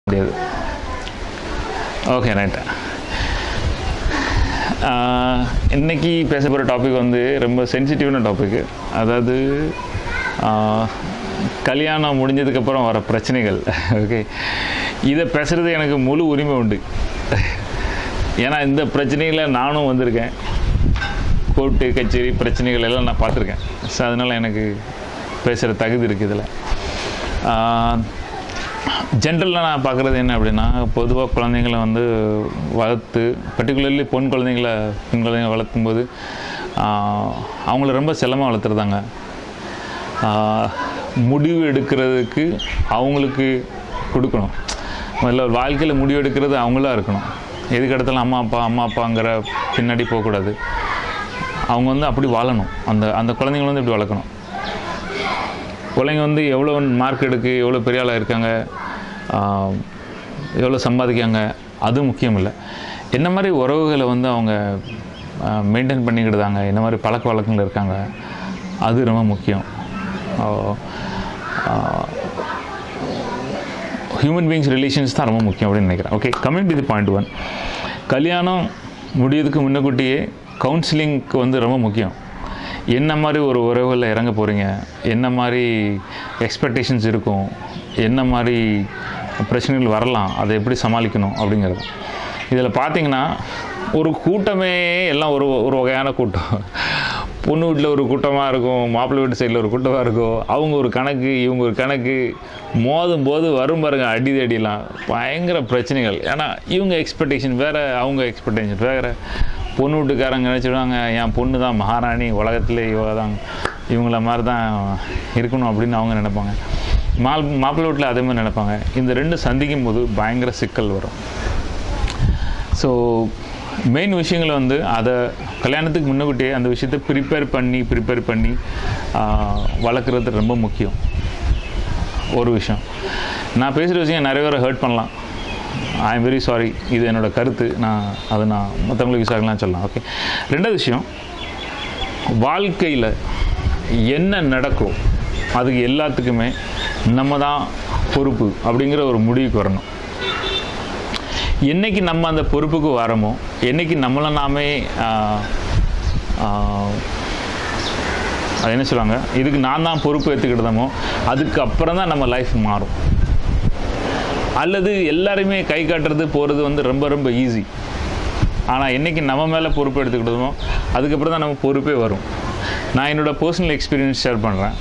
முடியாது okay right இன்னைக்கு பேச போகிற டாபிக் வந்து ரொம்ப சென்சிட்டிவான டாபிக் அதாவது ஆஹ், கல்யாணம் முடிஞ்சதுக்கப்புறம் வர பிரச்சனைகள் ஓகே இதை பேசுகிறது எனக்கு முழு உரிமை உண்டு ஏன்னா இந்த பிரச்சனைகளை நானும் வந்திருக்கேன் கோர்ட்டு கச்சேரி பிரச்சனைகள் எல்லாம் நான் பார்த்துருக்கேன் ஸோ அதனால் எனக்கு பேசுகிற தகுதி இருக்குது இதில் ஜென்ரலாக நான் பார்க்குறது என்ன அப்படின்னா பொதுவாக குழந்தைங்களை வந்து வளர்த்து பர்டிகுலர்லி பொன் குழந்தைங்கள பெண் குழந்தைங்களை வளர்க்கும்போது ஆஹ், அவங்கள ரொம்ப செல்லமாக வளர்த்துருந்தாங்க ஆஹ், முடிவு எடுக்கிறதுக்கு அவங்களுக்கு கொடுக்கணும் முதல்ல ஒரு வாழ்க்கையில் முடிவு எடுக்கிறது அவங்களா இருக்கணும் எதுக்கு இடத்துல அம்மா அப்பா அம்மா அப்பாங்கிற பின்னாடி போகக்கூடாது அவங்க வந்து அப்படி வாழணும் அந்த அந்த குழந்தைங்கள வந்து இப்படி வளர்க்கணும் பிள்ளைங்க வந்து எவ்வளோ மார்க் எடுக்கு எவ்வளோ பெரிய ஆளாக இருக்காங்க ஆஹ், எவ்வளோ சம்பாதிக்காங்க அது முக்கியம் இல்லை என்ன மாதிரி உறவுகளை வந்து அவங்க மெயின்டைன் பண்ணிக்கிடுதாங்க என்ன மாதிரி பழக்க வழக்கங்கள் இருக்காங்க அது ரொம்ப முக்கியம் ஹியூமன் பீயிங்ஸ் ரிலேஷன்ஸ் தான் ரொம்ப முக்கியம் அப்படின்னு நினைக்கிறேன் okay community the point one கல்யாணம் முடியறதுக்கு முன்னக்கூட்டியே கவுன்சிலிங்க்கு வந்து ரொம்ப முக்கியம் என்ன மாதிரி ஒரு உறவுகளில் இறங்க போகிறீங்க என்ன மாதிரி எக்ஸ்பெக்டேஷன்ஸ் இருக்கும் என்ன மாதிரி பிரச்சனைகள் வரலாம் அதை எப்படி சமாளிக்கணும் அப்படிங்கிறது இதில் பார்த்தீங்கன்னா ஒரு கூட்டமே எல்லாம் ஒரு ஒரு வகையான கூட்டம் பொண்ணு வீட்டில் ஒரு கூட்டமாக இருக்கும் மாப்பிள்ளை வீட்டு சைடில் ஒரு கூட்டமாக இருக்கும் அவங்க ஒரு கணக்கு இவங்க ஒரு கணக்கு மோதும் போது வரும் பாருங்க அடி அடிலாம் பயங்கர பிரச்சனைகள் ஏன்னா இவங்க எக்ஸ்பெக்டேஷன் வேறு அவங்க எக்ஸ்பெக்டேஷன் வேறு பொண்ணு வீட்டுக்காரங்க நினச்சிடுவாங்க என் பொண்ணு தான் மகாராணி உலகத்திலே இவ தான் இவங்கள மாதிரி தான் இருக்கணும் அப்படின்னு அவங்க நினைப்பாங்க மால் மாப்பிள்ளை வீட்டில் அதே மாதிரி நினைப்பாங்க இந்த ரெண்டு சந்திக்கும் போது பயங்கர சிக்கல் வரும் ஸோ மெயின் விஷயங்கள் வந்து அதை கல்யாணத்துக்கு முன்னக்கூட்டியே அந்த விஷயத்தை ப்ரிப்பேர் பண்ணி ப்ரிப்பேர் பண்ணி ஆஹ், வளர்க்குறது ரொம்ப முக்கியம் ஒரு விஷயம் நான் பேசுகிற விஷயம் நிறைய பேரை ஹர்ட் பண்ணலாம் ஐ எம் வெரி சாரி இது என்னோடய கருத்து நான் அதை நான் மற்றவங்களுக்கு யூஸ் ஆகலாம் சொல்லலாம் ஓகே ரெண்டாவது விஷயம் வாழ்க்கையில் என்ன நடக்கும் அதுக்கு எல்லாத்துக்குமே நம்ம தான் பொறுப்பு அப்படிங்கிற ஒரு முடிவுக்கு வரணும் என்னைக்கு நம்ம அந்த பொறுப்புக்கு வரமோ என்னைக்கு நம்மளை நாமே ஆஹ், ஆஹ், அது என்ன சொல்லுவாங்க இதுக்கு நான் தான் பொறுப்பு ஏற்றுக்கிட்டதமோ அதுக்கு அப்புறம் தான் நம்ம லைஃப் மாறும் அல்லது எல்லாருமே கை காட்டுறது போகிறது வந்து ரொம்ப ரொம்ப ஈஸி ஆனால் என்னைக்கு நம்ம மேலே பொறுப்பு எடுத்துக்கிட்டோமோ அதுக்கப்புறம் தான் நம்ம பொறுப்பே வரும் நான் என்னோட பர்சனல் எக்ஸ்பீரியன்ஸ் ஷேர் பண்ணுறேன்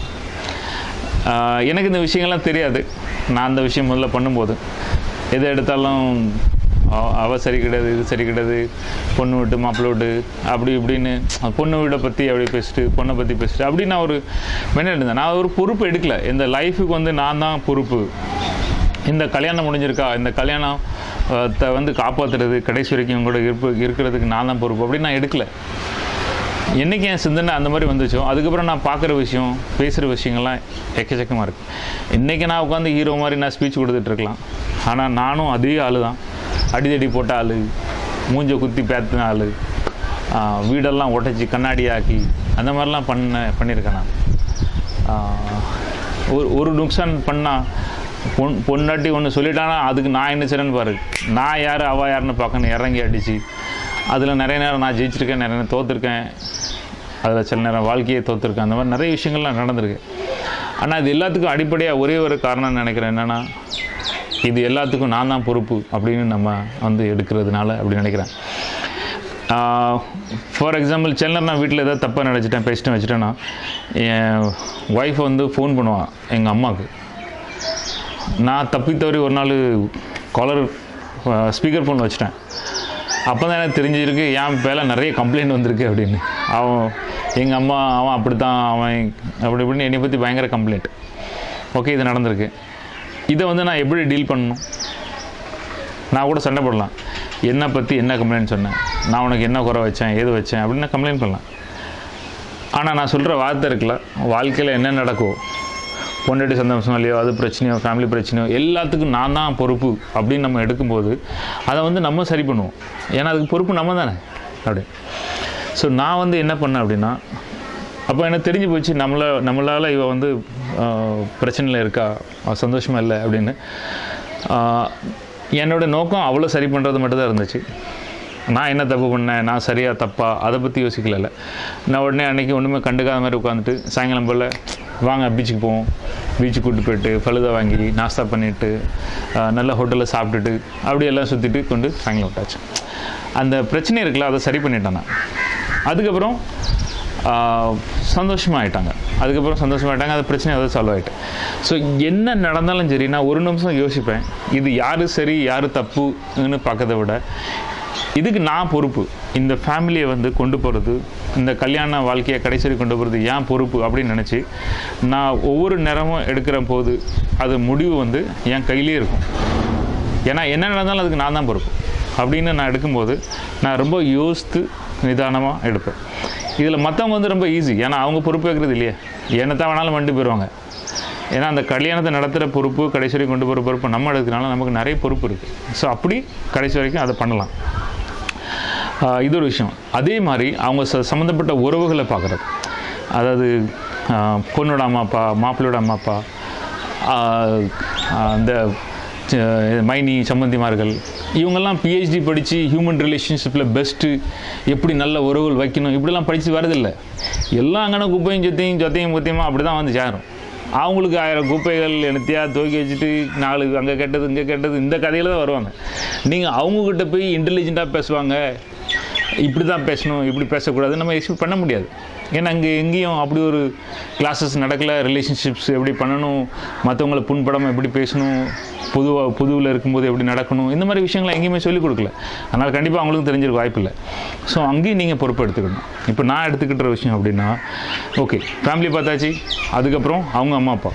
ஆஹ் எனக்கு இந்த விஷயங்கள்லாம் தெரியாது நான் அந்த விஷயம் முதல்ல பண்ணும்போது எது எடுத்தாலும் அவ- அவ சரி கிடையாது இது சரி கிடையாது பொண்ணு விட்டு மாப்பிள்ளை விட்டு அப்படி இப்படின்னு பொண்ணு வீடை பற்றி அப்படி பேசிட்டு பொண்ணை பற்றி பேசிட்டு அப்படி நான் ஒரு மெனு இருந்தேன் நான் ஒரு பொறுப்பு எடுக்கல இந்த லைஃபுக்கு வந்து நான் தான் பொறுப்பு இந்த கல்யாணம் முடிஞ்சிருக்கா இந்த கல்யாணம் அஹ், த வந்து காப்பாற்றுறது கடைசி வரைக்கும் கூட இருப்பு இருக்கிறதுக்கு நான் தான் பொறுப்பு அப்படின்னு நான் எடுக்கல என்னைக்கு என் சிந்தனை அந்த மாதிரி வந்துச்சோ அதுக்கப்புறம் நான் பார்க்குற விஷயம் பேசுகிற விஷயங்கள்லாம் எக்கச்சக்கமாக இருக்குது இன்றைக்கி நான் உட்காந்து ஹீரோ மாதிரி நான் ஸ்பீச் கொடுத்துட்டு இருக்கலாம் ஆனால் நானும் அதே ஆள் தான் அடிதடி போட்ட ஆள் மூஞ்ச குத்தி பேத்தின ஆள் வீடெல்லாம் உடைச்சி கண்ணாடி ஆக்கி அந்த மாதிரிலாம் பண்ண பண்ணியிருக்கேன் நான் ஆஹ், ஒரு ஒரு நுக்சான் பண்ணால் பொன் பொண்டாட்டி ஒன்று சொல்லிட்டானா அதுக்கு நான் என்ன செய்றேன்னு பாரு நான் யார் அவ யாருன்னு பார்க்கணும் இறங்கி அடித்து அதில் நிறைய நேரம் நான் ஜெயிச்சிருக்கேன் நிறைய நேரம் தோற்றுருக்கேன் அதில் சில நேரம் வாழ்க்கையை தோற்றுருக்கேன் அந்த மாதிரி நிறைய விஷயங்கள்லாம் நடந்திருக்கு ஆனால் இது எல்லாத்துக்கும் அடிப்படையாக ஒரே ஒரு காரணம் நினைக்கிறேன் என்னென்னா இது எல்லாத்துக்கும் நான் தான் பொறுப்பு அப்படின்னு நம்ம வந்து எடுக்கிறதுனால அப்படி நினைக்கிறேன் ஃபார் எக்ஸாம்பிள் சில நான் வீட்டில் ஏதாவது தப்பாக நினச்சிட்டேன் பேசிட்டு வச்சுட்டேன்னா என் ஒய்ஃப் வந்து ஃபோன் பண்ணுவான் எங்கள் அம்மாவுக்கு நான் தப்பி தவறி ஒரு நாள் காலர் ஸ்பீக்கர் ஃபோன் வச்சுட்டேன் அப்போ தான் எனக்கு தெரிஞ்சிருக்கு என் பேல நிறைய கம்ப்ளைண்ட் வந்திருக்கு அப்படின்னு அவன் எங்கள் அம்மா அவன் அப்படி தான் அவன் அப்படி இப்படின்னு என்னை பற்றி பயங்கர கம்ப்ளைண்ட் ஓகே இது நடந்திருக்கு இதை வந்து நான் எப்படி டீல் பண்ணணும் நான் கூட சண்டை போடலாம் என்னை பற்றி என்ன கம்ப்ளைண்ட் சொன்னேன் நான் உனக்கு என்ன குறை வச்சேன் ஏது வச்சேன் அப்படின்னு நான் கம்ப்ளைண்ட் பண்ணலாம் ஆனால் நான் சொல்கிற வார்த்தை இருக்குல்ல வாழ்க்கையில் என்ன நடக்கும் பொண்டாட்டி சந்தோஷம் இல்லையோ அது பிரச்சனையோ ஃபேமிலி பிரச்சனையோ எல்லாத்துக்கும் நான் தான் பொறுப்பு அப்படின்னு நம்ம எடுக்கும்போது அதை வந்து நம்ம சரி பண்ணுவோம் ஏன்னா அதுக்கு பொறுப்பு நம்ம தானே அப்படி ஸோ நான் வந்து என்ன பண்ணேன் அப்படின்னா அப்போ எனக்கு தெரிஞ்சு போச்சு நம்மள நம்மளால் இவ வந்து ஆஹ், பிரச்சனையில் இருக்கா அவ சந்தோஷமா இல்லை அப்படின்னு ஆஹ், என்னோட நோக்கம் அவ்வளோ சரி பண்ணுறது மட்டும் தான் இருந்துச்சு நான் என்ன தப்பு பண்ணேன் நான் சரியா தப்பா அதை பற்றி யோசிக்கல நான் உடனே அன்றைக்கி ஒன்றுமே கண்டுக்காத மாதிரி உட்காந்துட்டு சாயங்காலம் போல் வாங்க பீச்சுக்கு போவோம் பீச்சுக்கு கூட்டு போயிட்டு ஃபலுதா வாங்கி நாஸ்தா பண்ணிவிட்டு நல்ல ஹோட்டலில் சாப்பிட்டுட்டு அப்படி எல்லாம் சுற்றிட்டு கொண்டு சாயங்காலம் விட்டாச்சு அந்த பிரச்சனை இருக்குல்ல அதை சரி பண்ணிட்டேன் நான் அதுக்கப்புறம் சந்தோஷமாயிட்டாங்க அதுக்கப்புறம் சந்தோஷமாயிட்டாங்க அது பிரச்சனை அதை சால்வ் ஆகிட்டு ஸோ என்ன நடந்தாலும் சரி நான் ஒரு நிமிஷம் யோசிப்பேன் இது யார் சரி யார் தப்புன்னு பார்க்கறத விட இதுக்கு நான் பொறுப்பு இந்த ஃபேமிலியை வந்து கொண்டு போகிறது இந்த கல்யாண வாழ்க்கையை கடைசி வரைக்கும் கொண்டு போகிறது ஏன் பொறுப்பு அப்படின்னு நினச்சி நான் ஒவ்வொரு நேரமும் எடுக்கிற போது அது முடிவு வந்து என் கையிலே இருக்கும் ஏன்னா என்ன நடந்தாலும் அதுக்கு நான் தான் பொறுப்பு அப்படின்னு நான் எடுக்கும்போது நான் ரொம்ப யோசித்து நிதானமாக எடுப்பேன் இதில் மற்றவங்க வந்து ரொம்ப ஈஸி ஏன்னா அவங்க பொறுப்பு வைக்கிறது இல்லையே என்ன தான் வேணாலும் வந்துட்டு போயிடுவாங்க ஏன்னா அந்த கல்யாணத்தை நடத்துகிற பொறுப்பு கடைசி வரைக்கும் கொண்டு போகிற பொறுப்பு நம்ம எடுக்கிறனால நமக்கு நிறைய பொறுப்பு இருக்குது ஸோ அப்படி கடைசி வரைக்கும் அதை பண்ணலாம் ஆஹ் இது ஒரு விஷயம் அதே மாதிரி அவங்க ச சம்மந்தப்பட்ட உறவுகளை பார்க்குறது அதாவது ஆஹ் பொண்ணோட அம்மா அப்பா மாப்பிள்ளையோட அம்மா அப்பா ஆஹ் ஆஹ் இந்த ச- மைனி சம்பந்திமார்கள் இவங்கெல்லாம் பிஹெச்டி படித்து ஹியூமன் ரிலேஷன்ஷிப்பில் பெஸ்ட்டு எப்படி நல்ல உறவுகள் வைக்கணும் இப்படிலாம் படித்து வரதில்லை எல்லாம் அங்கே குப்பையும் சொத்தையும் சொத்தையும் முத்தையுமா அப்படி தான் வந்து சேரும் அவங்களுக்கு ஆயிரம் குப்பைகள் எனத்தையா தூக்கி வச்சுட்டு நாலு அங்கே கெட்டது இங்கே கெட்டது இந்த கதையில் தான் வருவாங்க நீங்கள் அவங்கக்கிட்ட போய் இன்டெலிஜென்ட்டாக பேசுவாங்க இப்படி தான் பேசணும் இப்படி பேசக்கூடாது நம்ம எக்ஸ்பெக்ட் பண்ண முடியாது ஏன்னா அங்கே எங்கேயும் அப்படி ஒரு கிளாஸஸ் நடக்கல ரிலேஷன்ஷிப்ஸ் எப்படி பண்ணணும் மற்றவங்களை புண்படாமல் எப்படி பேசணும் பொதுவாக புதுவில் இருக்கும்போது எப்படி நடக்கணும் இந்த மாதிரி விஷயங்களை எங்கேயுமே சொல்லிக் கொடுக்கல அதனால் கண்டிப்பாக அவங்களுக்கும் தெரிஞ்சிருக்க வாய்ப்பில்லை ஸோ அங்கேயும் நீங்கள் பொறுப்பு எடுத்துக்கணும் இப்போ நான் எடுத்துக்கிட்ட விஷயம் அப்படின்னா ஓகே ஃபேமிலி பார்த்தாச்சு அதுக்கப்புறம் அவங்க அம்மா அப்பா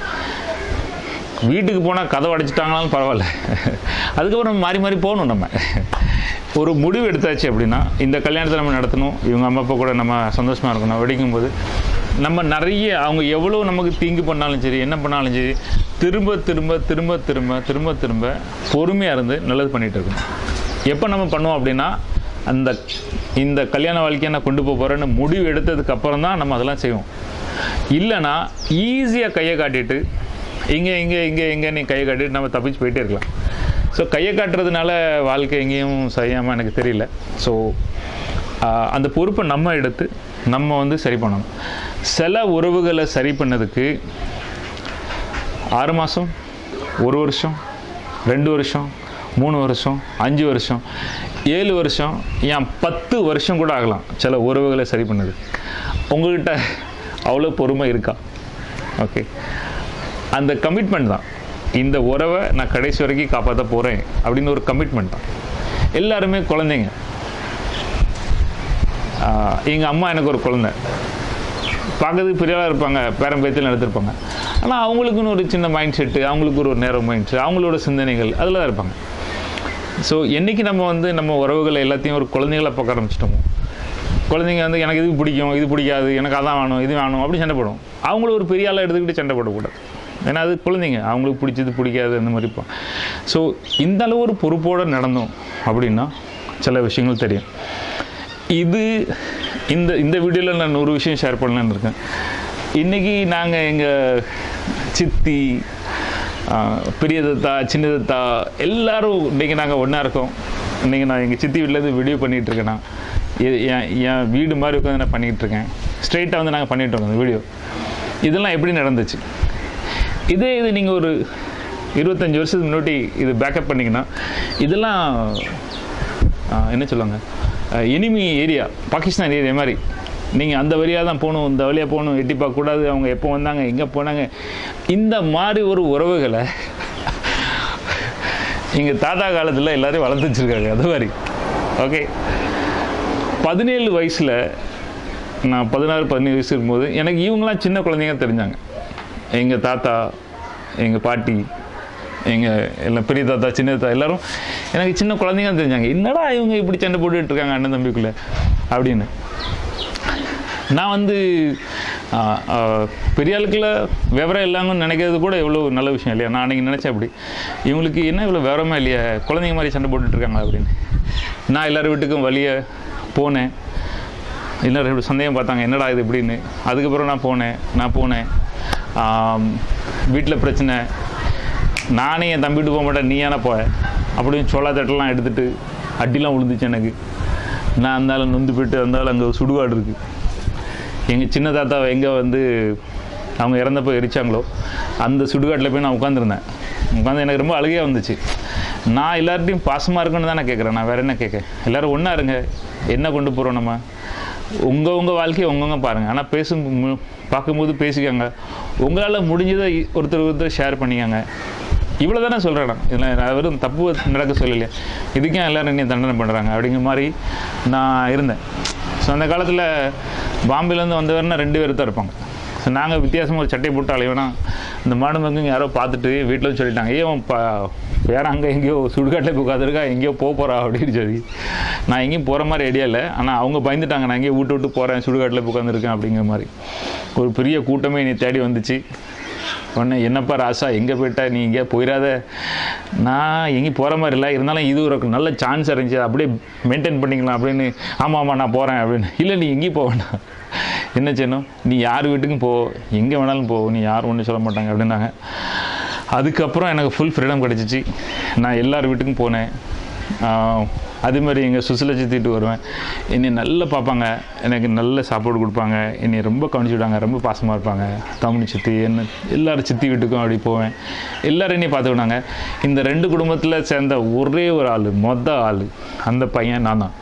வீட்டுக்கு போனால் கதவை அடைச்சிட்டாங்கனாலும் பரவாயில்ல அதுக்கப்புறம் மாறி மாறி போகணும் நம்ம ஒரு முடிவு எடுத்தாச்சு அப்படின்னா இந்த கல்யாணத்தை நம்ம நடத்தணும் இவங்க அம்மா அப்பா கூட நம்ம சந்தோஷமாக இருக்கணும் வெடிக்கும்போது நம்ம நிறைய அவங்க எவ்வளோ நமக்கு தீங்கு பண்ணாலும் சரி என்ன பண்ணாலும் சரி திரும்ப திரும்ப திரும்ப திரும்ப திரும்ப திரும்ப பொறுமையாக இருந்து நல்லது பண்ணிகிட்டு இருக்கணும் எப்போ நம்ம பண்ணுவோம் அப்படின்னா அந்த இந்த கல்யாண வாழ்க்கையை நான் கொண்டு போக போகிறேன்னு முடிவு எடுத்ததுக்கு அப்புறம் தான் நம்ம அதெல்லாம் செய்வோம் இல்லைன்னா ஈஸியாக கையை காட்டிட்டு இங்கே இங்கே இங்கே இங்கே நீ கையை காட்டிட்டு நம்ம தப்பிச்சு போயிட்டே இருக்கலாம் ஸோ கையை காட்டுறதுனால வாழ்க்கை எங்கேயும் செய்யாமல் எனக்கு தெரியல ஸோ அந்த பொறுப்பை நம்ம எடுத்து நம்ம வந்து சரி பண்ணணும் சில உறவுகளை சரி பண்ணதுக்கு ஆறு மாதம் ஒரு வருஷம் ரெண்டு வருஷம் மூணு வருஷம் அஞ்சு வருஷம் ஏழு வருஷம் ஏன் பத்து வருஷம் கூட ஆகலாம் சில உறவுகளை சரி பண்ணது உங்கள்கிட்ட அவ்வளோ பொறுமை இருக்கா ஓகே அந்த கமிட்மெண்ட் தான் இந்த உறவை நான் கடைசி வரைக்கும் காப்பாற்ற போகிறேன் அப்படின்னு ஒரு கமிட்மெண்ட் தான் எல்லாருமே குழந்தைங்க எங்கள் அம்மா எனக்கு ஒரு குழந்தை பார்க்கறதுக்கு பெரியவாக இருப்பாங்க பேரம் பேத்தில் எடுத்திருப்பாங்க ஆனால் அவங்களுக்குன்னு ஒரு சின்ன மைண்ட் செட்டு அவங்களுக்கு ஒரு நேரம் மைண்ட் செட் அவங்களோட சிந்தனைகள் அதில் தான் இருப்பாங்க ஸோ என்றைக்கு நம்ம வந்து நம்ம உறவுகளை எல்லாத்தையும் ஒரு குழந்தைகளை பார்க்க ஆரம்பிச்சிட்டோமோ குழந்தைங்க வந்து எனக்கு இது பிடிக்கும் இது பிடிக்காது எனக்கு அதான் வேணும் இது வேணும் அப்படி சண்டை போடும் அவங்கள ஒரு பெரிய ஆளாக எடுத்துக்கிட்டு சண்டை போடக்கூடாது ஏன்னா அது குழந்தைங்க அவங்களுக்கு பிடிச்சது பிடிக்காது அந்த மாதிரி இருப்பான் ஸோ இந்த அளவு ஒரு பொறுப்போடு நடந்தோம் அப்படின்னா சில விஷயங்கள் தெரியும் இது இந்த இந்த வீடியோவில் நான் ஒரு விஷயம் ஷேர் பண்ணலான்னு இருக்கேன் இன்றைக்கி நாங்கள் எங்கள் சித்தி ஆஹ், பெரிய தத்தா சின்ன தத்தா எல்லாரும் இன்றைக்கி நாங்கள் ஒன்றா இருக்கோம் இன்றைக்கி நான் எங்கள் சித்தி வீட்டிலேருந்து வீடியோ பண்ணிகிட்டு இருக்கேன் நான் எ- என் என் வீடு மாதிரி உட்காந்து நான் பண்ணிகிட்டு இருக்கேன் ஸ்ட்ரைட்டாக வந்து நாங்கள் பண்ணிகிட்டு இருக்கோம் இந்த வீடியோ இதெல்லாம் எப்படி நடந்துச்சு இதே இது நீங்கள் ஒரு இருபத்தஞ்சி வருஷத்துக்கு முன்னாடி இது பேக்கப் பண்ணிங்கன்னா இதெல்லாம் ஆஹ், என்ன சொல்லுவாங்க எனிமி ஏரியா பாகிஸ்தான் ஏரியா மாதிரி நீங்கள் அந்த வழியாக தான் போகணும் இந்த வழியாக போகணும் எட்டி பார்க்கக்கூடாது அவங்க எப்போ வந்தாங்க எங்கே போனாங்க இந்த மாதிரி ஒரு உறவுகளை எங்கள் தாத்தா காலத்தில் எல்லாரையும் வளர்த்து வச்சுருக்காங்க அது மாதிரி ஓகே பதினேழு வயசில் நான் பதினாறு பதினேழு வயசு இருக்கும்போது எனக்கு இவங்களாம் சின்ன குழந்தைங்க தெரிஞ்சாங்க எங்கள் தாத்தா எங்கள் பாட்டி எங்கள் எல்லாம் பெரிய தாத்தா சின்ன தாத்தா எல்லாரும் எனக்கு சின்ன குழந்தைங்க தெரிஞ்சாங்க என்னடா இவங்க இப்படி சண்டை போட்டுட்டு இருக்காங்க அண்ணன் தம்பிக்குள்ளே அப்படின்னு நான் வந்து ஆ, ஆ, பெரிய ஆளுக்குள்ள விவரம் இல்லாமல் நினைக்கிறது கூட எவ்வளோ நல்ல விஷயம் இல்லையா நான் அன்றைக்கி நினச்சேன் அப்படி இவங்களுக்கு என்ன இவ்வளோ விவரமா இல்லையா குழந்தைங்க மாதிரி சண்டை போட்டுட்டு இருக்காங்க அப்படின்னு நான் எல்லார் வீட்டுக்கும் வழிய போனேன் எல்லாரும் இப்படி சந்தேகம் பார்த்தாங்க என்னடா இது இப்படின்னு அதுக்கப்புறம் நான் போனேன் நான் போனேன் வீட்டில் பிரச்சனை நானே என் தம்பிட்டு போக மாட்டேன் நீ ஏன்னா போய அப்படின்னு சோளா தட்டெல்லாம் எடுத்துட்டு அடிலாம் விழுந்துச்சு எனக்கு நான் அந்தாலும் நொந்து போயிட்டு அந்தாலும் அங்கே சுடுகாடு இருக்குது எங்கள் சின்ன தாத்தாவை எங்கே வந்து அவங்க இறந்தப்போ எரிச்சாங்களோ அந்த சுடுகாட்டில் போய் நான் உட்காந்துருந்தேன் உட்காந்து எனக்கு ரொம்ப அழுகையாக வந்துச்சு நான் எல்லார்ட்டையும் பாசமாக இருக்குன்னு தான் நான் கேட்குறேன் நான் வேறு என்ன கேட்க எல்லோரும் ஒன்றா இருங்க என்ன கொண்டு போகிறோம் நம்ம உங்கள் உங்கள் வாழ்க்கையை உங்கவுங்க பாருங்கள் ஆனால் பேசும் மு- பார்க்கும்போது பேசிக்கோங்க உங்களால் முடிஞ்சதை ஒருத்தர் ஒருத்தர் ஷேர் பண்ணிக்கோங்க இவ்வளோ தானே சொல்கிறேன் நான் இதில் நான் வெறும் தப்பு நடக்க சொல்லலையே இதுக்கும் எல்லோரும் என்ன தண்டனை பண்ணுறாங்க அப்படிங்கிற மாதிரி நான் இருந்தேன் ஸோ அந்த காலத்தில் பாம்பேலேருந்து வந்தவர்னா ரெண்டு பேர் தான் இருப்பாங்க ஸோ நாங்கள் வித்தியாசமாக ஒரு சட்டை போட்டு அலைவோனா இந்த மாடு மங்குங்க யாரோ பார்த்துட்டு வீட்டில் வந்து சொல்லிட்டாங்க ஏன் உன் ப வேற அங்கே எங்கேயோ சுடுகாட்டில் போய் உட்காந்துருக்கா எங்கேயோ போக போகிறா அப்படின்னு சொல்லி நான் எங்கேயும் போகிற மாதிரி ஐடியா இல்லை ஆனால் அவங்க பயந்துட்டாங்க நான் எங்கேயோ விட்டு விட்டு போகிறேன் சுடுகாட்டில் போய் உட்காந்துருக்கேன் அப்படிங்கிற மாதிரி ஒரு பெரிய கூட்டமே என்னை தேடி வந்துச்சு உடனே என்னப்பா ராசா எங்கே போயிட்டா நீ இங்கே போயிடாத நான் எங்கேயும் போகிற மாதிரி இல்லை இருந்தாலும் இது ஒரு நல்ல சான்ஸ் இருந்துச்சு அப்படியே மெயின்டைன் பண்ணிக்கலாம் அப்படின்னு ஆமாம் ஆமாம் நான் போகிறேன் அப்படின்னு இல்லை நீ எங்கேயும் போக வேண்டாம் என்ன செய்யணும் நீ யார் வீட்டுக்கும் போ எங்கே வேணாலும் போ நீ யாரும் ஒன்றும் சொல்ல மாட்டாங்க அப்படின்னாங்க அதுக்கப்புறம் எனக்கு ஃபுல் ஃப்ரீடம் கிடச்சிச்சு நான் எல்லார் வீட்டுக்கும் போனேன் ஆஹ், அதே மாதிரி எங்கள் சுசில சித்திட்டு வருவேன் என்னை நல்லா பார்ப்பாங்க எனக்கு நல்ல சாப்பாடு கொடுப்பாங்க என்னை ரொம்ப கவனிச்சுவிடுவாங்க ரொம்ப பாசமாக இருப்பாங்க தமிழ் சித்தி என்ன எல்லாரும் சித்தி வீட்டுக்கும் அப்படி போவேன் எல்லாரும் என்னை பார்த்துக்கிட்டாங்க இந்த ரெண்டு குடும்பத்தில் சேர்ந்த ஒரே ஒரு ஆள் மொத ஆள் அந்த பையன் நான் தான்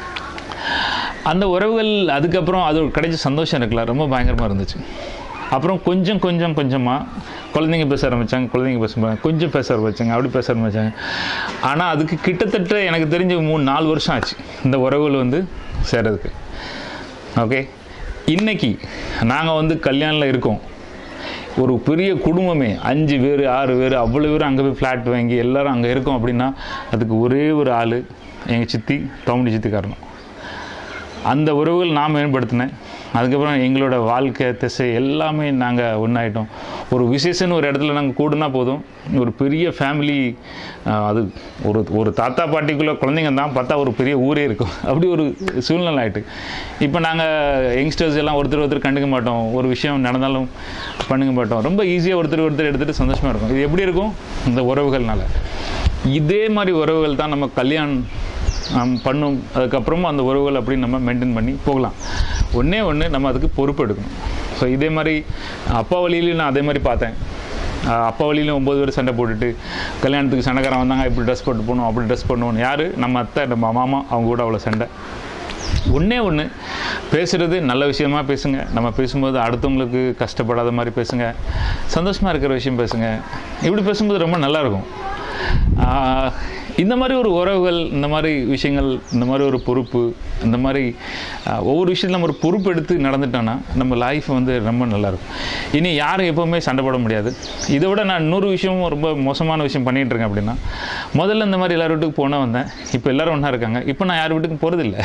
அந்த உறவுகள் அதுக்கப்புறம் அது ஒரு கிடைச்ச சந்தோஷம் இருக்குல்ல ரொம்ப பயங்கரமாக இருந்துச்சு அப்புறம் கொஞ்சம் கொஞ்சம் கொஞ்சமாக குழந்தைங்க பேச ஆரம்பித்தாங்க குழந்தைங்க பேச ஆரம்பிச்சாங்க. கொஞ்சம் பேச ஆரம்பிச்சாங்க அப்படி பேச ஆரம்பித்தாங்க ஆனால் அதுக்கு கிட்டத்தட்ட எனக்கு தெரிஞ்ச மூணு நாலு வருஷம் ஆச்சு இந்த உறவுகள் வந்து சேர்றதுக்கு ஓகே இன்னைக்கு நாங்கள் வந்து கல்யாணில் இருக்கோம் ஒரு பெரிய குடும்பமே அஞ்சு பேர் ஆறு பேர் அவ்வளோ பேர் அங்கே போய் ஃப்ளாட் வாங்கி எல்லாரும் அங்கே இருக்கோம் அப்படின்னா அதுக்கு ஒரே ஒரு ஆள் எங்கள் சித்தி தோமணி சித்தி காரணம் அந்த உறவுகள் நான் மேம்படுத்தினேன் அதுக்கப்புறம் எங்களோட வாழ்க்கை திசை எல்லாமே நாங்கள் ஒன்றாயிட்டோம் ஒரு விசேஷம்னு ஒரு இடத்துல நாங்கள் கூடுனா போதும் ஒரு பெரிய ஃபேமிலி அது ஒரு ஒரு தாத்தா பாட்டிக்குள்ளே குழந்தைங்க தான் பார்த்தா ஒரு பெரிய ஊரே இருக்கும் அப்படி ஒரு சூழ்நிலை ஆயிட்டு இப்போ நாங்கள் யங்ஸ்டர்ஸ் எல்லாம் ஒருத்தர் ஒருத்தர் கண்டுக்க மாட்டோம் ஒரு விஷயம் நடந்தாலும் பண்ணுங்க மாட்டோம் ரொம்ப ஈஸியாக ஒருத்தர் ஒருத்தர் எடுத்துகிட்டு சந்தோஷமாக இருக்கும் இது எப்படி இருக்கும் இந்த உறவுகள்னால இதே மாதிரி உறவுகள் தான் நம்ம கல்யாணம் ஆம், பண்ணும் அதுக்கப்புறமும் அந்த உறவுகள் அப்படி நம்ம மெயின்டைன் பண்ணி போகலாம் ஒன்றே ஒன்று நம்ம அதுக்கு பொறுப்பு எடுக்கணும் ஸோ இதே மாதிரி அப்பா வழியிலையும் நான் அதே மாதிரி பார்த்தேன் ஆஹ் அப்பா வழியிலும் ஒம்பது பேர் சண்டை போட்டுட்டு கல்யாணத்துக்கு சண்டைக்காரன் வந்தாங்க இப்படி ட்ரெஸ் போட்டு போகணும் அப்படி ட்ரெஸ் பண்ணணும் யார் நம்ம அத்தை நம்ம மாமா அவங்க கூட அவ்வளோ சண்டை ஒன்றே ஒன்று பேசுகிறது நல்ல விஷயமா பேசுங்க நம்ம பேசும்போது அடுத்தவங்களுக்கு கஷ்டப்படாத மாதிரி பேசுங்க சந்தோஷமாக இருக்கிற விஷயம் பேசுங்க இப்படி பேசும்போது ரொம்ப நல்லா இருக்கும் ஆஹ் இந்த மாதிரி ஒரு உறவுகள் இந்த மாதிரி விஷயங்கள் இந்த மாதிரி ஒரு பொறுப்பு இந்த மாதிரி ஆஹ் ஒவ்வொரு விஷயத்தில் நம்ம ஒரு பொறுப்பு எடுத்து நடந்துட்டோன்னா நம்ம லைஃப் வந்து ரொம்ப நல்லாயிருக்கும் இனி யாரும் எப்போவுமே சண்டை போட முடியாது இதை விட நான் இன்னொரு விஷயமும் ரொம்ப மோசமான விஷயம் பண்ணிகிட்டு இருக்கேன் அப்படின்னா முதல்ல இந்த மாதிரி எல்லார் வீட்டுக்கு போன வந்தேன் இப்போ எல்லாரும் ஒன்றா இருக்காங்க இப்போ நான் யார் வீட்டுக்கும் போகிறதில்ல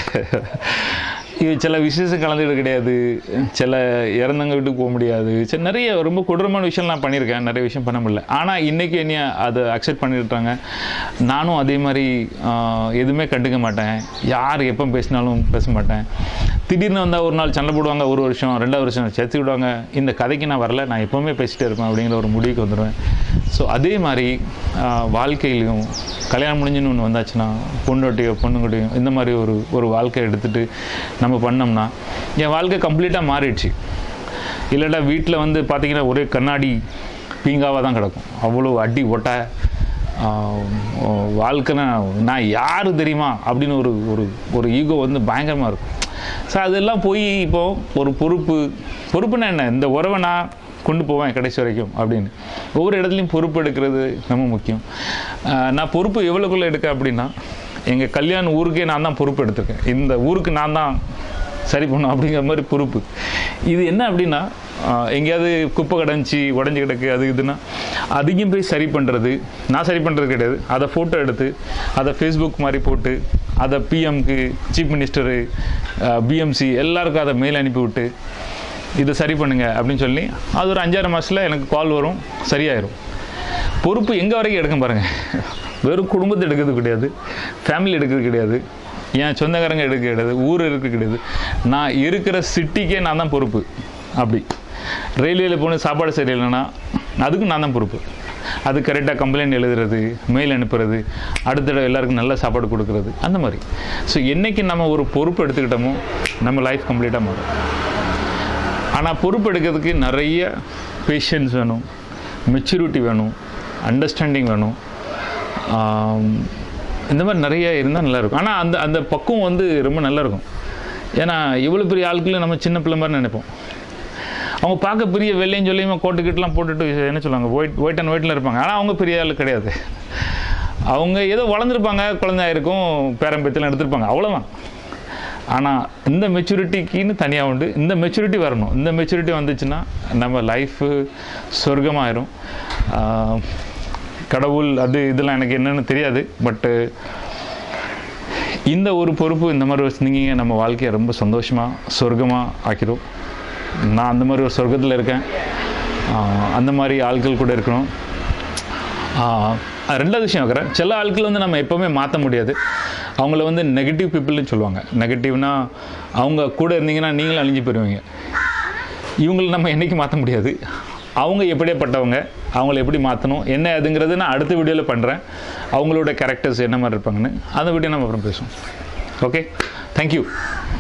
இது சில விசேஷம் கலந்துக்கிட கிடையாது சில இறந்தவங்க வீட்டுக்கு போக முடியாது சரி நிறைய ரொம்ப கொடூரமான விஷயம் நான் பண்ணியிருக்கேன் நிறைய விஷயம் பண்ண முடியல ஆனால் இன்றைக்கி என்னைய அதை அக்செப்ட் பண்ணிட்டாங்க நானும் அதே மாதிரி ஆஹ், எதுவுமே கண்டுக்க மாட்டேன் யார் எப்போ பேசினாலும் பேச மாட்டேன் திடீர்னு வந்தால் ஒரு நாள் சண்டை போடுவாங்க ஒரு வருஷம் ரெண்டாவது வருஷம் சேர்த்து விடுவாங்க இந்த கதைக்கு நான் வரல நான் எப்போவுமே பேசிட்டே இருப்பேன் அப்படிங்கிற ஒரு முடிவுக்கு வந்துடுவேன் ஸோ அதே மாதிரி ஆஹ், வாழ்க்கையிலையும் கல்யாணம் முடிஞ்சுன்னு ஒன்று வந்தாச்சுன்னா பொண்ணோட்டையோ பொண்ணுங்கிட்டையோ இந்த மாதிரி ஒரு ஒரு வாழ்க்கை எடுத்துகிட்டு நம்ம பண்ணோம்னா என் வாழ்க்கை கம்ப்ளீட்டாக மாறிடுச்சு இல்லைடா வீட்டில் வந்து பார்த்தீங்கன்னா ஒரே கண்ணாடி பீங்காவாக தான் கிடக்கும் அவ்வளோ அடி ஒட்டை ஆஹ் வாழ்க்கைனா நான் யார் தெரியுமா அப்படின்னு ஒரு ஒரு ஒரு ஈகோ வந்து பயங்கரமாக இருக்கும் ஸோ அதெல்லாம் போய் இப்போ ஒரு பொறுப்பு பொறுப்புனா என்ன இந்த உறவை நான் கொண்டு போவேன் கடைசி வரைக்கும் அப்படின்னு ஒவ்வொரு இடத்துலையும் பொறுப்பு எடுக்கிறது ரொம்ப முக்கியம் ஆஹ் நான் பொறுப்பு எவ்வளோக்குள்ளே எடுக்க அப்படின்னா எங்கள் கல்யாண ஊருக்கே நான் தான் பொறுப்பு எடுத்திருக்கேன் இந்த ஊருக்கு நான் தான் சரி பண்ணும் அப்படிங்கிற மாதிரி பொறுப்பு இது என்ன அப்படின்னா ஆஹ் எங்கேயாவது குப்பை கிடந்துச்சு உடஞ்சி கிடக்கு அது இதுன்னா அதையும் போய் சரி பண்ணுறது நான் சரி பண்ணுறது கிடையாது அதை ஃபோட்டோ எடுத்து அதை ஃபேஸ்புக் மாதிரி போட்டு அதை பிஎம்க்கு சீஃப் மினிஸ்டரு பிஎம்சி எல்லாருக்கும் அதை மெயில் அனுப்பி விட்டு இதை சரி பண்ணுங்க அப்படின்னு சொல்லி அது ஒரு அஞ்சாறு மாதத்தில் எனக்கு கால் வரும் சரியாயிரும் பொறுப்பு எங்கே வரைக்கும் எடுக்கும் பாருங்கள் வெறும் குடும்பத்தை எடுக்கிறது கிடையாது ஃபேமிலி எடுக்கிறது கிடையாது என் சொந்தக்காரங்க எடுக்க கிடையாது ஊர் இருக்க கிடையாது நான் இருக்கிற சிட்டிக்கே நான் தான் பொறுப்பு அப்படி ரயில்வேல போன சாப்பாடு சரியில்லைன்னா அதுக்கும் நான் தான் பொறுப்பு அது கரெக்டாக கம்ப்ளைண்ட் எழுதுறது மெயில் அனுப்புறது அடுத்த தடவை எல்லாருக்கும் நல்ல சாப்பாடு கொடுக்கறது அந்த மாதிரி ஸோ என்னைக்கு நம்ம ஒரு பொறுப்பு எடுத்துக்கிட்டோமோ நம்ம லைஃப் கம்ப்ளீட்டாக மாறும் ஆனால் பொறுப்பு எடுக்கிறதுக்கு நிறைய பேஷன்ஸ் வேணும் மெச்சூரிட்டி வேணும் அண்டர்ஸ்டாண்டிங் வேணும் ஆம், இந்த மாதிரி நிறைய இருந்தால் நல்லாயிருக்கும் ஆனால் அந்த அந்த பக்குவம் வந்து ரொம்ப நல்லாயிருக்கும் ஏன்னா இவ்வளோ பெரிய ஆட்களும் நம்ம சின்ன பிள்ளை மாதிரி நினைப்போம் அவங்க பார்க்க பெரிய வெள்ளையும் சொல்லியுமா கோட்டு கிட்டலாம் போட்டுட்டு என்ன சொல்லுவாங்க ஒயிட் ஒயிட் அண்ட் ஒயிட்டில் இருப்பாங்க ஆனால் அவங்க பெரிய ஆள் கிடையாது அவங்க ஏதோ வளர்ந்துருப்பாங்க குழந்தையா இருக்கும் பேரம்பேத்திலாம் எடுத்திருப்பாங்க அவ்வளோதான் ஆனால் இந்த மெச்சூரிட்டிக்குன்னு தனியாக உண்டு இந்த மெச்சூரிட்டி வரணும் இந்த மெச்சூரிட்டி வந்துச்சுன்னா நம்ம லைஃபு சொர்க்கமாயிரும் ஆஹ், கடவுள் அது இதெல்லாம் எனக்கு என்னன்னு தெரியாது பட்டு இந்த ஒரு பொறுப்பு இந்த மாதிரி ஒரு சிங்கிங்கை நம்ம வாழ்க்கையை ரொம்ப சந்தோஷமாக சொர்க்கமாக ஆக்கிடும் நான் அந்த மாதிரி ஒரு சொர்க்கத்தில் இருக்கேன் ஆஹ், அந்த மாதிரி ஆட்கள் கூட இருக்கணும் ஆஹ், ரெண்டாவது விஷயம் வைக்கிறேன் சில ஆட்கள் வந்து நம்ம எப்போவுமே மாற்ற முடியாது அவங்கள வந்து நெகட்டிவ் பீப்புள்னு சொல்லுவாங்க நெகட்டிவ்னா அவங்க கூட இருந்தீங்கன்னா நீங்களும் அழிஞ்சு போயிடுவீங்க இவங்களை நம்ம என்றைக்கும் மாற்ற முடியாது அவங்க எப்படியாப்பட்டவங்க அவங்கள எப்படி மாற்றணும் என்ன அதுங்கிறது நான் அடுத்த வீடியோவில் பண்ணுறேன் அவங்களோட கேரக்டர்ஸ் என்ன மாதிரி இருப்பாங்கன்னு அந்த வீடியோ நம்ம அப்புறம் பேசுவோம் ஓகே தேங்க்யூ